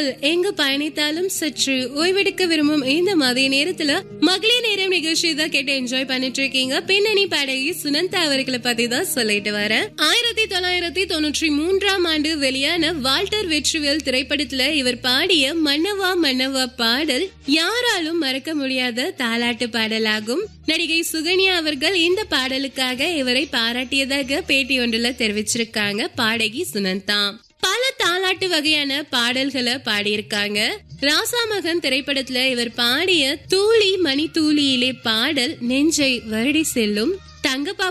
நீங்கள் எங்கு பயணித்தாலும் சற்று ஓய்வெடுக்க விரும்பும் இந்த மதிய நேரத்துல மகளிர் நேரம் நிகழ்ச்சி தான் கேட்டு என்ஜாய் பண்ணிட்டு இருக்கீங்க பின்னணி பாடகி சுனந்தா அவர்களை பத்தி தான் சொல்லிட்டு வரேன் ஆயிரத்தி தொள்ளாயிரத்தி தொண்ணூற்றி மூன்றாம் ஆண்டு வெளியான வால்டர் வெற்றிவேல் திரைப்படத்துல இவர் பாடிய மன்னவா மன்னவா பாடல் யாராலும் மறக்க முடியாத தாலாட்டு பாடலாகும் நடிகை சுகன்யா அவர்கள் இந்த பாடலுக்காக இவரை பாராட்டியதாக பேட்டி ஒன்றுல தெரிவிச்சிருக்காங்க பாடகி சுனந்தா பல தாலாட்டு வகையான பாடல்களை பாடியிருக்காங்க ராசாமகன் திரைப்படத்துல இவர் பாடிய தூளி மணி தூளியிலே பாடல் நெஞ்சை வருடி செல்லும் தங்கப்பா